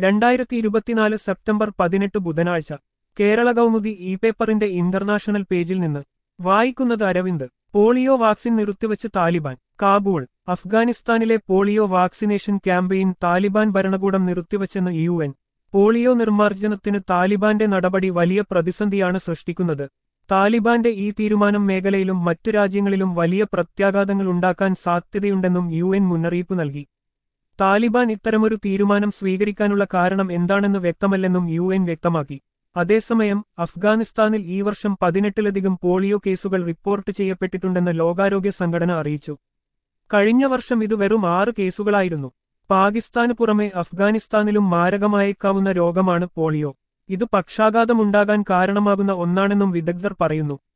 രണ്ടായിരത്തി ഇരുപത്തിനാല് സെപ്റ്റംബർ പതിനെട്ട് ബുധനാഴ്ച കേരള കൗമുദി ഇ പേപ്പറിന്റെ ഇന്റർനാഷണൽ പേജിൽ നിന്ന് വായിക്കുന്നത് അരവിന്ദ് പോളിയോ വാക്സിൻ നിർത്തിവച്ച് താലിബാൻ കാബൂൾ അഫ്ഗാനിസ്ഥാനിലെ പോളിയോ വാക്സിനേഷൻ ക്യാമ്പയിൻ താലിബാൻ ഭരണകൂടം നിർത്തിവച്ചെന്ന് യു എൻ പോളിയോ നിർമ്മാർജ്ജനത്തിന് താലിബാന്റെ നടപടി വലിയ പ്രതിസന്ധിയാണ് സൃഷ്ടിക്കുന്നത് താലിബാന്റെ ഈ തീരുമാനം മേഖലയിലും മറ്റു രാജ്യങ്ങളിലും വലിയ പ്രത്യാഘാതങ്ങൾ ഉണ്ടാക്കാൻ സാധ്യതയുണ്ടെന്നും യു എൻ മുന്നറിയിപ്പ് നൽകി താലിബാൻ ഇത്തരമൊരു തീരുമാനം സ്വീകരിക്കാനുള്ള കാരണം എന്താണെന്ന് വ്യക്തമല്ലെന്നും യു എൻ വ്യക്തമാക്കി അതേസമയം അഫ്ഗാനിസ്ഥാനിൽ ഈ വർഷം പതിനെട്ടിലധികം പോളിയോ കേസുകൾ റിപ്പോർട്ട് ചെയ്യപ്പെട്ടിട്ടുണ്ടെന്ന് ലോകാരോഗ്യ സംഘടന അറിയിച്ചു കഴിഞ്ഞ വർഷം ഇത് വെറും ആറ് കേസുകളായിരുന്നു പാകിസ്ഥാന് പുറമെ അഫ്ഗാനിസ്ഥാനിലും മാരകമായേക്കാവുന്ന രോഗമാണ് പോളിയോ ഇത് പക്ഷാഘാതമുണ്ടാകാൻ കാരണമാകുന്ന ഒന്നാണെന്നും വിദഗ്ധർ പറയുന്നു